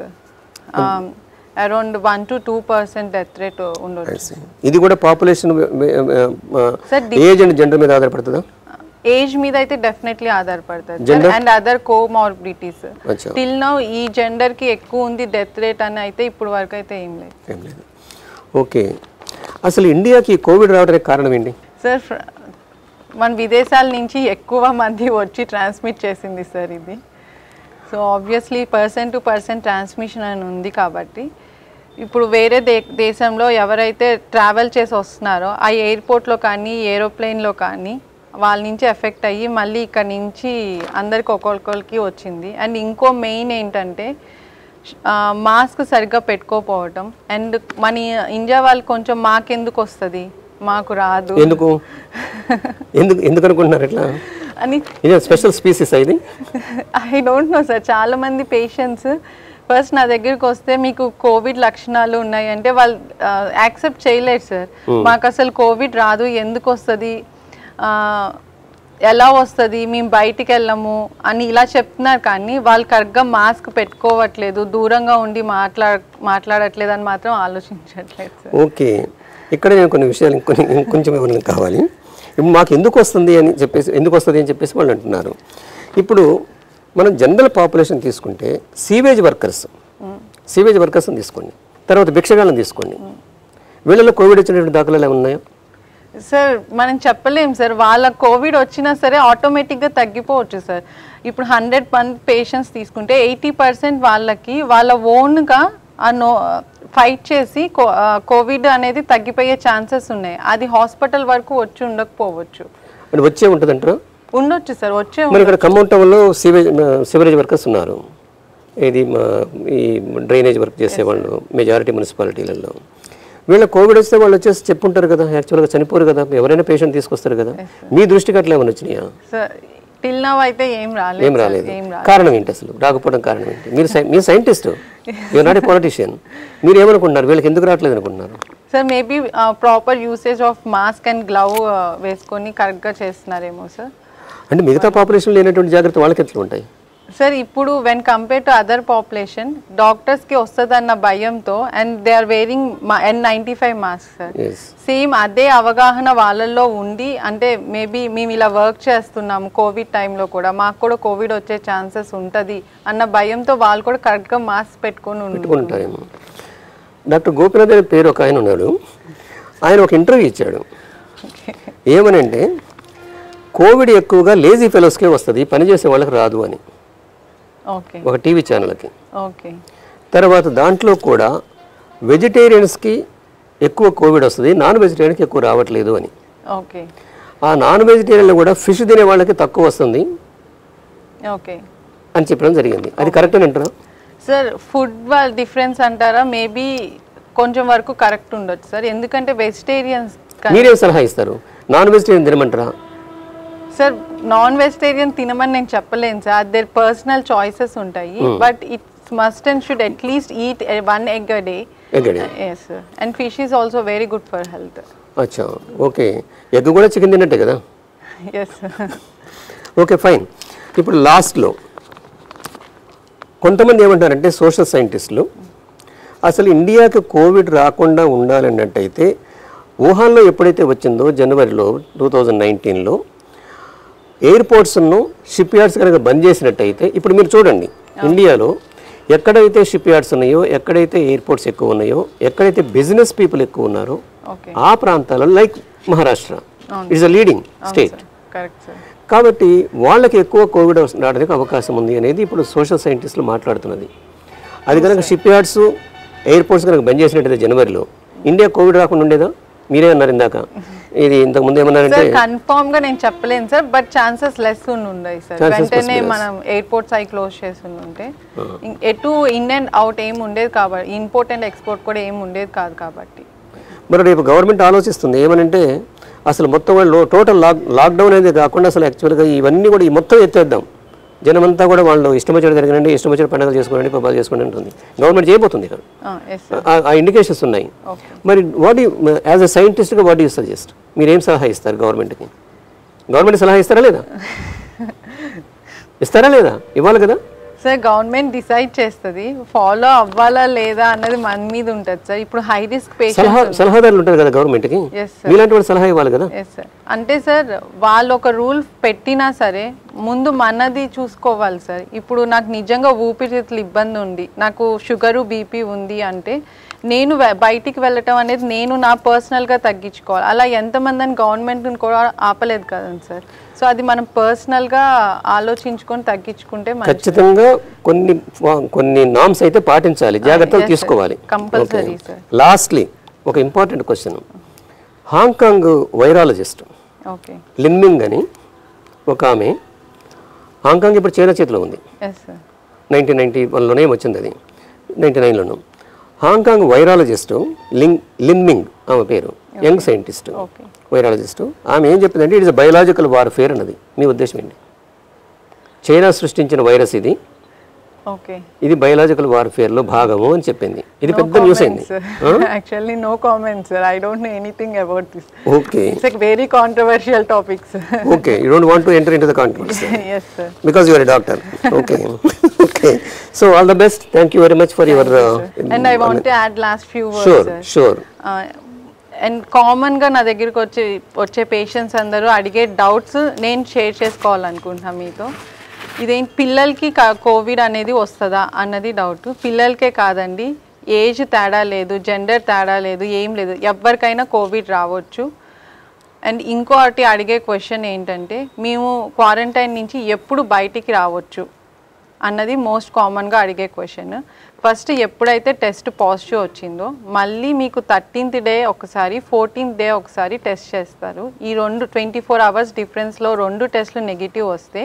around one to two percent death rate ఉండొచ్చు ఇది కూడా population Sir, age and gender మీద ఆధారపడుతుందా ఏజ్ మీద అయితే డెఫినెట్లీ ఆధారపడుతుంది Gender? అండ్ అదర్ కోమార్బిడిటీస్ అచ్చా టిల్ నౌ ఈ జెండర్ కి ఎక్కువ ఉంది డెత్ రేట్ అని అయితే ఇప్పుడు వరకు అయితే ఏం లేదు ఏం లేదు ఓకే అసలు ఇండియాకి కోవిడ్ రావడానికి కారణం ఏంటి సార్ ఫ్ర- మన విదేశాల నుంచి ఎక్కువ మంది వచ్చి ట్రాన్స్మిట్ చేసింది సార్ ఇది so obviously person to person transmission అని ఉంది కాబట్టి ఇప్పుడు వేరే దే దేశంలో ఎవరైతే ట్రావెల్ చేసి వస్తున్నారో ఆ ఎయిర్పోర్ట్లో కానీ ఏరోప్లేన్లో కానీ వాళ్ళ నుంచి ఎఫెక్ట్ అయ్యి మళ్ళీ ఇక్కడ నుంచి అందరికి ఒక్కొక్కరికి వచ్చింది అండ్ ఇంకో మెయిన్ ఏంటంటే మాస్క్ సరిగ్గా పెట్టుకోకపోవటం అండ్ మన ఇండియా వాళ్ళు కొంచెం మాకెందుకు వస్తుంది మాకు రాదు ఎందుకు ఎందుకు ఎందుకు అనుకుంటున్నారు ఎట్లా అని ఇది స్పెషల్ స్పీసీస్ ఇది ఐ డోంట్ నో సార్ చాలా మంది పేషెంట్స్ ఫస్ట్ నా దగ్గరికి వస్తే మీకు కోవిడ్ లక్షణాలు ఉన్నాయి అంటే వాళ్ళు యాక్సెప్ట్ చేయలేరు సార్ మాకు అసలు కోవిడ్ రాదు ఎందుకు వస్తుంది ఎలా వస్తుంది మేము బయటికి వెళ్ళము అని ఇలా చెప్తున్నారు కానీ వాళ్ళు కరెక్ట్గా మాస్క్ పెట్టుకోవట్లేదు దూరంగా ఉండి మాట్లా మాట్లాడట్లేదు అని మాత్రం ఆలోచించట్లేదు సార్ ఓకే ఇక్కడ నేను కొన్ని విషయాలు ఇంకొన్ని ఇంకొంచెం వివరణ కావాలి ఇప్పుడు మాకు ఎందుకు వస్తుంది అని చెప్పేసి ఎందుకు వస్తుంది అని చెప్పేసి వాళ్ళు అంటున్నారు ఇప్పుడు మనం జనరల్ పాపులేషన్ తీసుకుంటే సీవేజ్ వర్కర్స్ సీవేజ్ వర్కర్స్ని తీసుకోండి తర్వాత భిక్షగాళ్ళని తీసుకోండి వీళ్ళలో కోవిడ్ వచ్చినటువంటి దాఖలాలు ఏమైనా ఉన్నాయా సార్ మనం చెప్పలేం సార్ వాళ్ళ కోవిడ్ వచ్చినా సరే ఆటోమేటిక్గా తగ్గిపోవచ్చు సార్ ఇప్పుడు హండ్రెడ్ మంది పేషెంట్స్ తీసుకుంటే ఎయిటీ పర్సెంట్ వాళ్ళకి వాళ్ళ ఓన్గా ఆ నో ఫైట్ చేసి కో- ఆ, కోవిడ్ అనేది తగ్గిపోయే ఛాన్సెస్ ఉన్నాయి అది హాస్పిటల్ వరకు వచ్చి ఉండకపోవచ్చు అంటే వచ్చే ఉంటుందంటారా ఉండొచ్చు సార్ వచ్చే మరి ఇక్కడ ఖమ్మం టౌన్లో సివేజ్ సివరేజ్ వర్కర్స్ ఉన్నారు ఇది మా ఈ డ్రైనేజ్ వర్క్ చేసేవాళ్ళు మెజారిటీ మున్సిపాలిటీలలో వీళ్ళ కోవిడ్ వస్తే వాళ్ళు వచ్చేసి చెప్పుంటారు కదా యాక్చువల్గా చనిపోరు కదా ఎవరైనా పేషెంట్ తీసుకొస్తారు కదా మీ దృష్టికి అట్లా ఏమైనా వచ్చినాయా సార్ టిల్ నవ్ అయితే ఏం రాలేదు ఏం సార్, రాలేదు ఏం రాలేదు కారణం ఏంటి అసలు రాకపోవడం కారణం ఏంటి మీరు సై- మీరు scientist you're not a politician మీరు ఏమనుకుంటున్నారు వీళ్ళకి ఎందుకు రావట్లేదు అనుకుంటున్నారు sir maybe proper usage of mask and glove వేసుకొని కరెక్ట్గా చేస్తున్నారేమో సార్ అంటే మిగతా పాపులేషన్ లేనటువంటి జాగ్రత్త వాళ్ళకి ఎట్లా ఉంటాయి సార్ ఇప్పుడు when compare to other population డాక్టర్స్కి వస్తుందన్న భయంతో and they are wearing N ninety five mask sir yes same అదే అవగాహన వాళ్ళల్లో ఉండి అంటే మేబీ మేము ఇలా వర్క్ చేస్తున్నాము కోవిడ్ టైంలో కూడా మాకు కూడా కోవిడ్ వచ్చే ఛాన్సెస్ ఉంటుంది అన్న భయంతో వాళ్ళు కూడా కరెక్ట్గా మాస్క్ పెట్టుకొని ఉన్నారు పెట్టుకుంటారేమో డాక్టర్ గోపినాథ్ అనే పేరు ఒక ఆయన ఉన్నాడు ఆయన ఒక ఇంటర్వ్యూ ఇచ్చాడు ఏమనంటే కోవిడ్ ఎక్కువగా లేజీ ఫెలోస్కే వస్తుంది పని చేసే వాళ్ళకి రాదు అని ఓకే ఒక టీవీ ఛానల్కి ఓకే తర్వాత దాంట్లో కూడా వెజిటేరియన్స్కి ఎక్కువ కోవిడ్ వస్తుంది నాన్ వెజిటేరియన్కి ఎక్కువ రావట్లేదు అని ఓకే ఆ నాన్ వెజిటేరియన్లో కూడా ఫిష్ తినే వాళ్ళకి తక్కువ వస్తుంది ఓకే అని చెప్పడం జరిగింది అది కరెక్ట్ అని అంటారా సార్ ఫుడ్ వాళ్ళ డిఫరెన్స్ అంటారా మేబీ కొంచెం వరకు కరెక్ట్ ఉండొచ్చు సార్ ఎందుకంటే వెజిటేరియన్స్ మీరేం సలహా ఇస్తారు నాన్ వెజిటేరియన్ తినమంటారా సార్ నాన్ వెజిటేరియన్ తినమని నేను చెప్పలేను సార్ దేర్ పర్సనల్ చాయిసెస్ ఉంటాయి but it's must and should at least eat one egg a day ఎగ్గడి yes and fish is also very good for health అచ్చా ఓకే ఎగ్ కూడా చికెన్ తిన్నట్టే కదా ఎస్ ఓకే ఫైన్ ఇప్పుడు లాస్ట్లో కొంతమంది ఏమంటారంటే సోషల్ సైంటిస్టులు అసలు ఇండియాకి కోవిడ్ రాకుండా ఉండాలన్నట్టయితే వుహాన్లో ఎప్పుడైతే వచ్చిందో జనవరిలో టూ థౌజండ్ నైన్టీన్లో ఎయిర్పోర్ట్స్ను షిప్ యార్డ్స్ కనుక బంద్ చేసినట్టయితే ఇప్పుడు మీరు చూడండి ఇండియాలో ఎక్కడైతే షిప్ యార్డ్స్ ఉన్నాయో ఎక్కడైతే ఎయిర్పోర్ట్స్ ఎక్కువ ఉన్నాయో ఎక్కడైతే బిజినెస్ పీపుల్ ఎక్కువ ఉన్నారో ఓకే ఆ ప్రాంతాలలో like Maharashtra it's a leading state correct sir కాబట్టి వాళ్ళకి ఎక్కువ కోవిడ్ వస్- రావడానికి అవకాశం ఉంది అనేది ఇప్పుడు సోషల్ సైంటిస్టులు మాట్లాడుతున్నది అది కనుక షిప్ యార్డ్స్ ఎయిర్పోర్ట్స్ కనుక బంద్ చేసినట్టయితే జనవరిలో ఇండియా కోవిడ్ రాకుండా ఉండేదా మీరే అన్నారు ఇందాక ఇది ఇంతకు ముందు ఏమన్నారంటే సార్ కన్ఫర్మ్ గా నేను చెప్పలేను సార్ బట్ ఛాన్సెస్ లెస్ ఉన్నాయి సార్ Chances వెంటనే less. మనం ఎయిర్పోర్ట్స్ అవి క్లోజ్ చేసి ఉంటే ఇం- ఎటు ఇన్ అండ్ అవుట్ ఏం ఉండేది కాబట్టి ఇంపోర్ట్ అండ్ ఎక్స్పోర్ట్ కూడా ఏం ఉండేది కాదు కాబట్టి మరి రేపు గవర్నమెంట్ ఆలోచిస్తుంది ఏమనంటే అసలు మొత్తం వాళ్ళు టోటల్ లాక్ లాక్డౌన్ అనేది కాకుండా అసలు యాక్చువల్గా ఇవన్నీ కూడా ఈ మొత్తం ఎత్తేద్దాం జనమంతా కూడా వాళ్ళు ఇష్టం వచ్చినట్టు జరగనండి ఇష్టం వచ్చిన పండుగలు చేసుకోండి పబ్బాలు చేసుకోండి ఉంటుంది గవర్నమెంట్ చేయబోతుంది ఇక్కడ ఎస్ సార్ ఆ- ఆ ఇండికేషన్స్ ఉన్నాయి ఓకే మరి వాట్ యాజ్ అ సైంటిస్ట్గా వాట్ యూ సజెస్ట్ మీరు ఏం సలహా ఇస్తారు గవర్నమెంట్కి గవర్నమెంట్ సలహా ఇస్తారా లేదా ఇస్తారా లేదా ఇవ్వాలి కదా సార్ గవర్నమెంట్ డిసైడ్ చేస్తుంది ఫాలో అవ్వాలా లేదా అన్నది మన మీద ఉంటుంది సార్ ఇప్పుడు హై రిస్క్ సలహా పేషెంట్స్ సలహాదారులు ఉంటారు కదా గవర్నమెంట్కి Yes, sir. మీలాంటి వాళ్ళు సలహా ఇవ్వాలి కదా ఎస్ సార్ అంటే సార్ వాళ్ళు ఒక రూల్ పెట్టినా సరే ముందు మనది చూసుకోవాలి సార్ ఇప్పుడు నాకు నిజంగా ఊపిరితిత్తులు ఇబ్బంది ఉంది నాకు షుగరు బీపీ ఉంది అంటే నేను వె- బయటికి వెళ్ళటం అనేది నేను నా పర్సనల్గా తగ్గించుకోవాలి అలా ఎంతమందిని గవర్నమెంట్ని కూడా ఆపలేదు కదండి సార్ సో అది మనం పర్సనల్గా ఆలోచించుకొని తగ్గించుకుంటే మంచిది ఖచ్చితంగా కొన్ని కొన్ని నామ్స్ అయితే పాటించాలి జాగ్రత్తలు yes, sir. తీసుకోవాలి Compulsory, sir. లాస్ట్లీ ఒక important question Hong Kong virologist okay Limeng అని ఒక ఆమె హాంకాంగ్ ఇప్పుడు చైనా చేతిలో ఉంది ఎస్ సార్ నైన్టీన్ నైన్టీ వన్లోనే వచ్చింది అది నైన్టీ నైన్లోను హాంకాంగ్ వైరాలజిస్ట్ లింగ్ లిన్మింగ్ ఆమె పేరు యంగ్ సైంటిస్ట్ ఓకే వైరాలజిస్ట్ ఆమె ఏం చెప్పిందంటే ఇట్ ఇస్ బయలాజికల్ వార్ఫేర్ అన్నది మీ ఉద్దేశం ఏంటి చైనా సృష్టించిన వైరస్ ఇది ఓకే ఇది బయలాజికల్ వార్ఫేర్లో భాగము అని చెప్పింది ఇది పెద్ద న్యూస్ అయింది actually no comments sir I don't know anything about this okay it's a very controversial topic sir okay you don't want to enter into the controversy yes sir because you are a doctor okay okay so all the best thank you very much for your uh, and I want to add last few sure words sure and కామన్గా నా దగ్గరికి వచ్చే వచ్చే పేషెంట్స్ అందరూ అడిగే డౌట్స్ నేను షేర్ చేసుకోవాలనుకుంటున్నాను మీతో ఇదేంటి పిల్లలకి కోవిడ్ అనేది వస్తుందా అన్నది డౌట్ పిల్లలకే కాదండి ఏజ్ తేడా లేదు జెండర్ తేడా లేదు ఏం లేదు ఎవరికైనా కోవిడ్ రావచ్చు అండ్ ఇంకోటి అడిగే క్వశ్చన్ ఏంటంటే మేము క్వారంటైన్ నుంచి ఎప్పుడు బయటికి రావచ్చు అన్నది మోస్ట్ కామన్గా అడిగే క్వశ్చన్ ఫస్ట్ ఎప్పుడైతే టెస్ట్ పాజిటివ్ వచ్చిందో మళ్ళీ మీకు థర్టీన్త్ డే ఒకసారి ఫోర్టీన్త్ డే ఒకసారి టెస్ట్ చేస్తారు ఈ రెండు ట్వంటీ ఫోర్ అవర్స్ డిఫరెన్స్లో రెండు టెస్ట్లు నెగిటివ్ వస్తే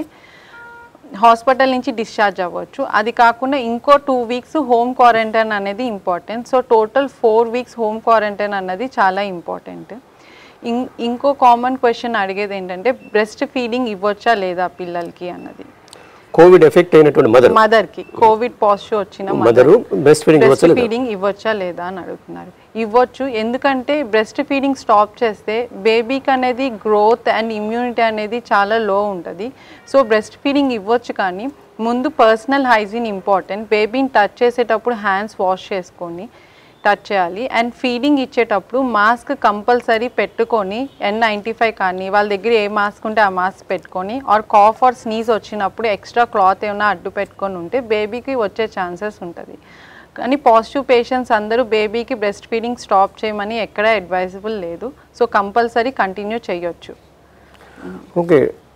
హాస్పిటల్ నుంచి డిశ్చార్జ్ అవ్వచ్చు అది కాకుండా ఇంకో టూ వీక్స్ హోమ్ క్వారంటైన్ అనేది important so total four weeks home quarantine అన్నది చాలా ఇంపార్టెంట్ ఇం ఇంకో కామన్ క్వశ్చన్ అడిగేది ఏంటంటే బ్రెస్ట్ ఫీడింగ్ ఇవ్వచ్చా లేదా పిల్లలకి అన్నది కోవిడ్ ఎఫెక్ట్ అయినటువంటి మదర్ మదర్కి కోవిడ్ పాజిటివ్ వచ్చిన మదరు బ్రెస్ట్ ఫీడింగ్ బ్రెస్ట్ ఇవ్వచ్చు ఫీడింగ్ ఇవ్వచ్చా లేదా అని అడుగుతున్నారు ఇవ్వచ్చు ఎందుకంటే బ్రెస్ట్ ఫీడింగ్ స్టాప్ చేస్తే బేబీకి అనేది గ్రోత్ అండ్ ఇమ్యూనిటీ అనేది చాలా లో ఉంటుంది సో బ్రెస్ట్ ఫీడింగ్ ఇవ్వచ్చు కానీ ముందు పర్సనల్ హైజీన్ ఇంపార్టెంట్ బేబీని టచ్ చేసేటప్పుడు హ్యాండ్స్ వాష్ చేసుకొని టచ్ చేయాలి అండ్ ఫీడింగ్ ఇచ్చేటప్పుడు మాస్క్ కంపల్సరీ పెట్టుకొని ఎన్ నైంటీ ఫైవ్ కానీ వాళ్ళ దగ్గర ఏ మాస్క్ ఉంటే ఆ మాస్క్ పెట్టుకొని ఆర్ కాఫ్ ఆర్ స్నీజ్ వచ్చినప్పుడు ఎక్స్ట్రా క్లాత్ ఏమైనా అడ్డు పెట్టుకొని ఉంటే బేబీకి వచ్చే ఛాన్సెస్ ఉంటుంది కానీ పాజిటివ్ పేషెంట్స్ అందరూ బేబీకి బ్రెస్ట్ ఫీడింగ్ స్టాప్ చేయమని ఎక్కడ అడ్వైజబుల్ లేదు సో కంపల్సరీ కంటిన్యూ చేయొచ్చు ఓకే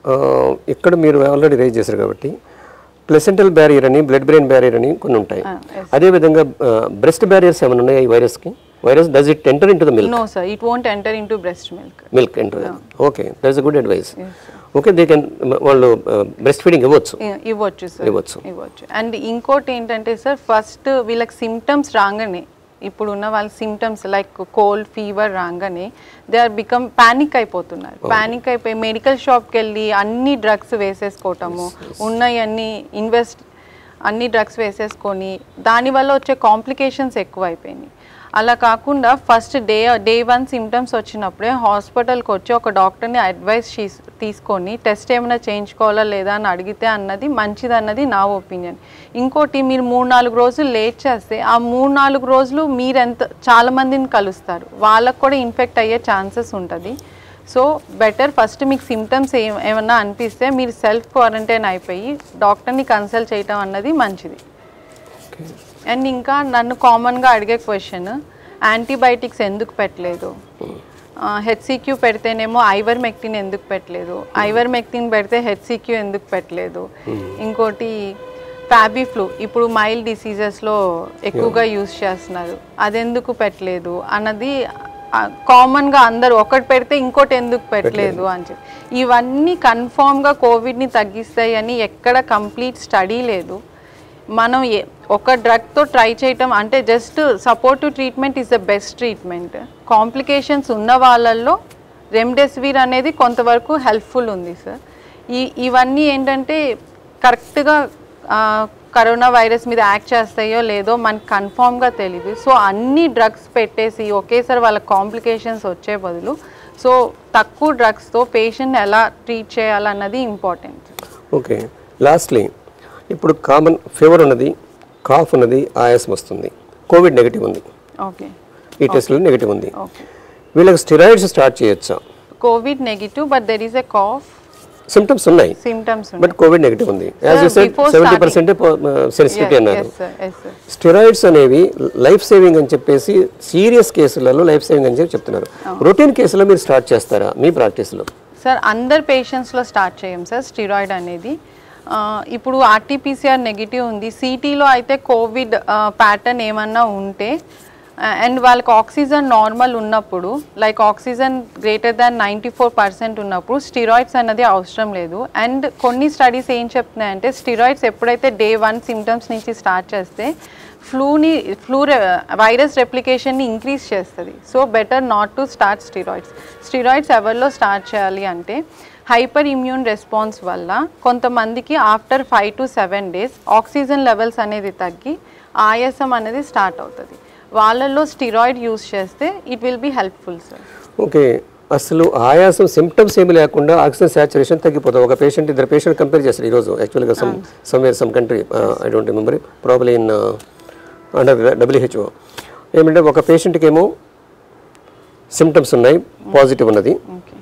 ఇక్కడ మీరు ఆల్రెడీ రేజ్ చేశారు కాబట్టి ప్లెసెంటల్ బ్యారియర్ అని బ్లడ్ బ్రెయిన్ బ్యారియర్ అని కొన్ని ఉంటాయి అదేవిధంగా బ్రెస్ట్ బ్యారియర్స్ ఏమైనా ఉన్నాయి ఈ వైరస్కి virus does it enter into the milk no sir it won't enter into breast milk milk enter okay that's good advice okay they can వాళ్ళు బ్రెస్ట్ ఫీడింగ్ ఇవ్వచ్చు ఇవ్వచ్చు సార్ ఇవ్వచ్చు. ఇవ్వచ్చు అండ్ ఇంకోటి ఏంటంటే సార్ ఫస్ట్ వీళ్ళకి సిమ్టమ్స్ రాగానే ఇప్పుడు ఉన్న వాళ్ళ సిమ్టమ్స్ లైక్ కోల్డ్ ఫీవర్ రాగానే దే ఆర్ బికమ్ ప్యానిక్ అయిపోతున్నారు ప్యానిక్ అయిపోయి మెడికల్ షాప్కి వెళ్ళి అన్ని డ్రగ్స్ వేసేసుకోవటము ఉన్నవన్నీ ఇన్వెస్ట్ అన్ని డ్రగ్స్ వేసేసుకొని దానివల్ల వచ్చే కాంప్లికేషన్స్ ఎక్కువ అయిపోయినాయి అలా కాకుండా first day day one symptoms వచ్చినప్పుడే హాస్పిటల్కి వచ్చి ఒక డాక్టర్ని అడ్వైస్ తీసుకొని టెస్ట్ ఏమైనా చేయించుకోవాలా లేదా అని అడిగితే అన్నది మంచిది అన్నది నా ఒపీనియన్ ఇంకోటి మీరు మూడు నాలుగు రోజులు లేట్ చేస్తే ఆ మూడు నాలుగు రోజులు మీరు ఎంత చాలా మందిని కలుస్తారు వాళ్ళకు కూడా ఇన్ఫెక్ట్ అయ్యే ఛాన్సెస్ ఉంటుంది సో బెటర్ ఫస్ట్ మీకు సిమ్టమ్స్ ఏం ఏమన్నా అనిపిస్తే మీరు సెల్ఫ్ క్వారంటైన్ అయిపోయి డాక్టర్ని కన్సల్ట్ చేయటం అన్నది మంచిది అండ్ ఇంకా నన్ను కామన్గా అడిగే క్వశ్చన్ యాంటీబయాటిక్స్ ఎందుకు పెట్టలేదు హెచ్సిక్యూ పెడితేనేమో ఐవర్ మెక్టిన్ ఎందుకు పెట్టలేదు ఐవర్ మెక్టిన్ పెడితే హెచ్సిక్యూ ఎందుకు పెట్టలేదు ఇంకోటి ఫ్యాబిఫ్లూ ఇప్పుడు మైల్డ్ డిసీజెస్లో ఎక్కువగా యూస్ చేస్తున్నారు అదెందుకు పెట్టలేదు అన్నది కామన్గా అందరూ ఒకటి పెడితే ఇంకోటి ఎందుకు పెట్టలేదు అని చెప్పి ఇవన్నీ కన్ఫామ్గా కోవిడ్ని తగ్గిస్తాయి అని ఎక్కడ కంప్లీట్ స్టడీ లేదు మనం ఏ- ఒక డ్రగ్తో ట్రై చేయటం అంటే just supportive treatment is the best treatment complications ఉన్న వాళ్ళల్లో రెమ్డెసివిర్ అనేది కొంతవరకు హెల్ప్ఫుల్ ఉంది సార్ ఈ ఇవన్నీ ఏంటంటే కరెక్ట్గా కరోనా వైరస్ మీద యాక్ట్ చేస్తాయో లేదో మనకు కన్ఫామ్గా తెలియదు సో అన్ని డ్రగ్స్ పెట్టేసి ఒకేసారి వాళ్ళ కాంప్లికేషన్స్ వచ్చే బదులు సో తక్కువ డ్రగ్స్తో పేషెంట్ ఎలా ట్రీట్ చేయాలన్నది ఇంపార్టెంట్ ఓకే లాస్ట్లీ ఇప్పుడు కామన్ ఫీవర్ ఉన్నది కాఫ్ ఉన్నది ఆయాసం వస్తుంది కోవిడ్ నెగిటివ్ ఉంది ఓకే ఈ టెస్ట్లో నెగిటివ్ ఉంది ఓకే వీళ్ళకి స్టెరాయిడ్స్ స్టార్ట్ చేయొచ్చా Covid negative but there is a cough symptoms ఉన్నాయి సిమ్టమ్స్ బట్ కోవిడ్ నెగిటివ్ ఉంది as you said before seventy percent sensitivity అన్నారు yes sir yes sir steroids అనేవి లైఫ్ సేవింగ్ అని చెప్పేసి సీరియస్ కేసులలో లైఫ్ సేవింగ్ అని చెప్పి చెప్తున్నారు రొటీన్ కేసులో మీరు స్టార్ట్ చేస్తారా మీ ప్రాక్టీస్లో సార్ అందరు పేషెంట్స్లో స్టార్ట్ చేయం సార్ స్టిరాయిడ్ అనేది ఆ, ఇప్పుడు ఆర్టీపీసీఆర్ నెగిటివ్ ఉంది సిటీలో అయితే కోవిడ్ ప్యాటర్న్ ఏమన్నా ఉంటే అండ్ వాళ్ళకి ఆక్సిజన్ నార్మల్ ఉన్నప్పుడు like oxygen greater than ninety four percent ఉన్నప్పుడు స్టిరాయిడ్స్ అన్నది అవసరం లేదు అండ్ కొన్ని స్టడీస్ ఏం చెప్తున్నాయంటే స్టిరాయిడ్స్ ఎప్పుడైతే డే వన్ సిమ్టమ్స్ నుంచి స్టార్ట్ చేస్తే ఫ్లూని ఫ్లూ వైరస్ రెప్లికేషన్ని ఇంక్రీజ్ చేస్తుంది so better not to start steroids steroids ఎవరిలో స్టార్ట్ చేయాలి అంటే హైపర్ ఇమ్యూన్ రెస్పాన్స్ వల్ల కొంతమందికి after five to seven days oxygen levels అనేది తగ్గి ఆయాసం అనేది స్టార్ట్ అవుతుంది వాళ్ళల్లో స్టిరాయిడ్ యూస్ చేస్తే it will be helpful sir okay అసలు ఆయాసం సిమ్టమ్స్ ఏమి లేకుండా ఆక్సిజన్ సాచురేషన్ తగ్గిపోతుంది ఒక పేషెంట్ ఇద్దరు పేషెంట్ కంపేర్ చేస్తారు ఈరోజు యాక్చువల్గా some somewhere some country I don't remember probably in under WHO ఏమంటే ఒక పేషెంట్కి ఏమో సిమ్టమ్స్ ఉన్నాయి పాజిటివ్ ఉన్నది ఓకే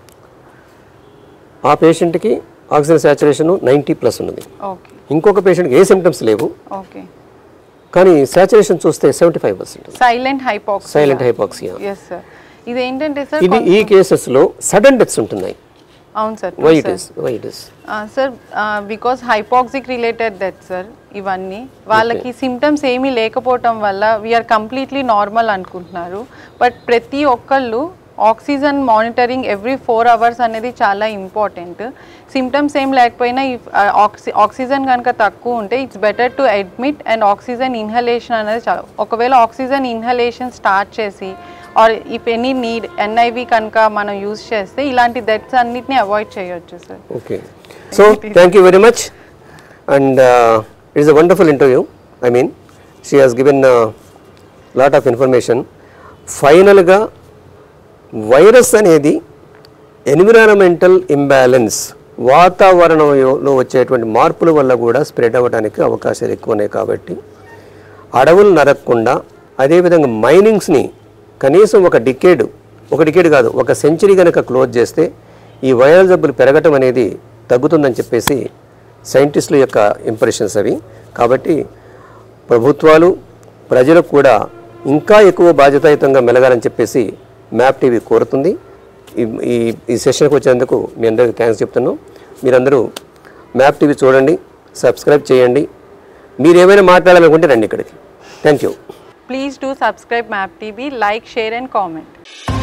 ఆ పేషెంట్కి ఆక్సిజన్ సాచురేషన్ నైంటీ ప్లస్ ఉన్నది ఓకే ఇంకొక పేషెంట్కి ఏ సిమ్టమ్స్ లేవు ఓకే కానీ సాచురేషన్ చూస్తే seventy five percent silent hypox silent hypoxia yes sir ఇదేంటంటే సార్ ఇది ఈ కేసెస్లో సడన్ డెత్స్ ఉంటున్నాయి అవును sir why it is why it is sir because hypoxic related death sir ఇవన్నీ వాళ్ళకి సిమ్టమ్స్ ఏమీ లేకపోవటం వల్ల వీఆర్ కంప్లీట్లీ నార్మల్ అనుకుంటున్నారు బట్ ప్రతి ఒక్కళ్ళు oxygen monitoring every four hours అనేది చాలా ఇంపార్టెంట్ సిమ్టమ్స్ ఏం లేకపోయినా ఇఫ్ ఆక్సి ఆక్సిజన్ కనుక తక్కువ ఉంటే it's better to admit and oxygen inhalation అనేది చాలా ఒకవేళ ఆక్సిజన్ ఇన్హలేషన్ స్టార్ట్ చేసి or if any need NIV కనుక మనం యూజ్ చేస్తే ఇలాంటి డెత్స్ అన్నిటిని అవాయిడ్ చేయొచ్చు sir okay so thank you very much and it's a wonderful interview I mean she has given lot of information ఫైనల్గా వైరస్ అనేది ఎన్విరాన్మెంటల్ ఇంబ్యాలెన్స్ వాతావరణంలో వచ్చేటువంటి మార్పుల వల్ల కూడా స్ప్రెడ్ అవ్వడానికి అవకాశాలు ఎక్కువ ఉన్నాయి కాబట్టి అడవులు నరకకుండా అదేవిధంగా మైనింగ్స్ని కనీసం ఒక డికేడ్ ఒక డికేడ్ కాదు ఒక సెంచరీ కనుక క్లోజ్ చేస్తే ఈ వైరల్ జబ్బులు పెరగటం అనేది తగ్గుతుందని చెప్పేసి సైంటిస్టుల యొక్క ఇంప్రెషన్స్ అవి కాబట్టి ప్రభుత్వాలు ప్రజలకు కూడా ఇంకా ఎక్కువ బాధ్యతాయుతంగా మెలగాలని చెప్పేసి మ్యాప్ టీవీ కోరుతుంది ఈ ఈ ఈ సెషన్కి వచ్చేందుకు మీ అందరికీ థ్యాంక్స్ చెప్తున్నాం మీరందరూ మ్యాప్ టీవీ చూడండి సబ్స్క్రైబ్ చేయండి మీరు ఏమైనా మాట్లాడాలనుకుంటే రండి ఇక్కడికి thank you Please do subscribe MapTV, like, share and comment.